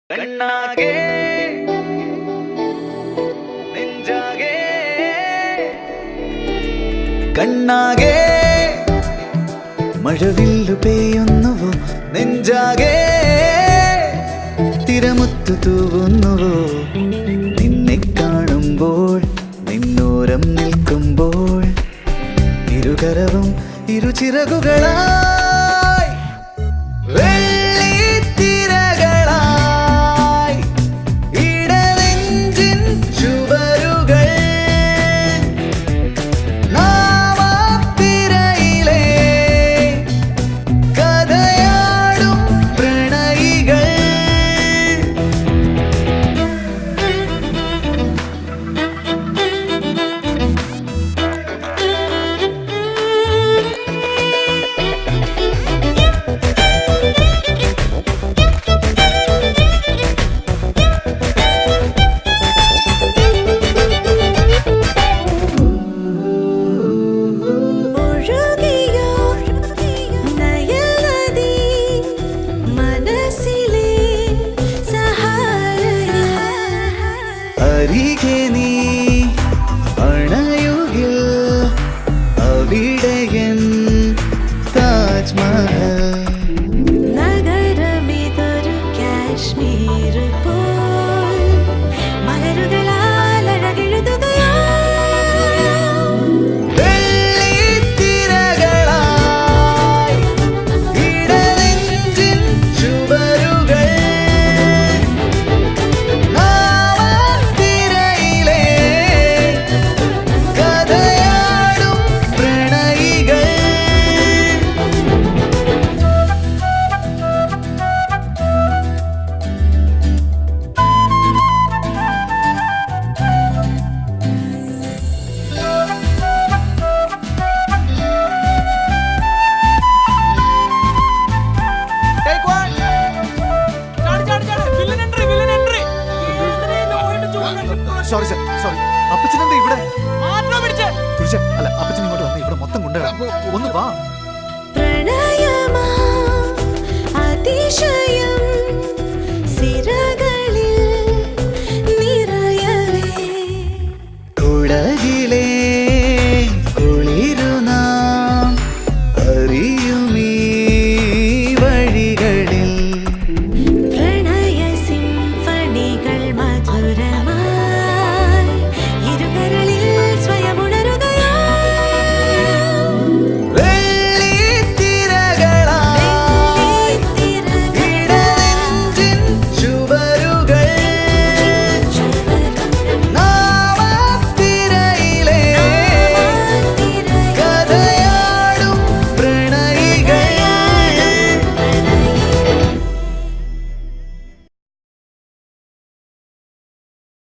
കണ്ണാകെ നെഞ്ചാകെ കണ്ണാകെ മഴവില്ലു പെയ്യുന്നുവോ നെഞ്ചാകെ തിരമുത്തു തൂവുന്നുവോ നിന്നെ കാണുമ്പോൾ നിന്നോരം നിൽക്കുമ്പോൾ ഇരുകരവും ഇരുചിറകുകളായി വെള്ളിത്തിരകളായി ഇടനെഞ്ചിൻ ചുവരുകൾ നാവാത്തിരയിലെ കഥയാടും പ്രണയികൾ ഒഴുകിയോ നയനദി മനസ്സിലെ സഹായ അരികെ നീ അണയുകിൽ അവിടെയൻ താജ്മഹൽ നഗരമിതൊരു കാശ്മീർ പോൽ മലരുകളാൽ അഴകെഴുതുകയോ വെള്ളിത്തിരകളായി ഇടനെഞ്ചിൻ ചുവരുകൾ നാവാത്തിരയിലെ കഥയാടും പ്രണയികൾ Take one. ചാടി, ചാടി, ചാടി. Villain entry, villain entry. എന്തിനാ ഇത് പോയിട്ട് ചൂടാക്കി സോറി സർ സോറി അപ്പച്ചനെന്താ ഇവിടെ ആരെടാ പിടിച്ചേ? കുരിശ അല്ല അപ്പച്ചൻ ഇങ്ങോട്ട് വന്ന് ഇവിടെ മൊത്തം കൊണ്ടുവരാം ഒന്ന് വാ പ്രണയമാ അതിശയം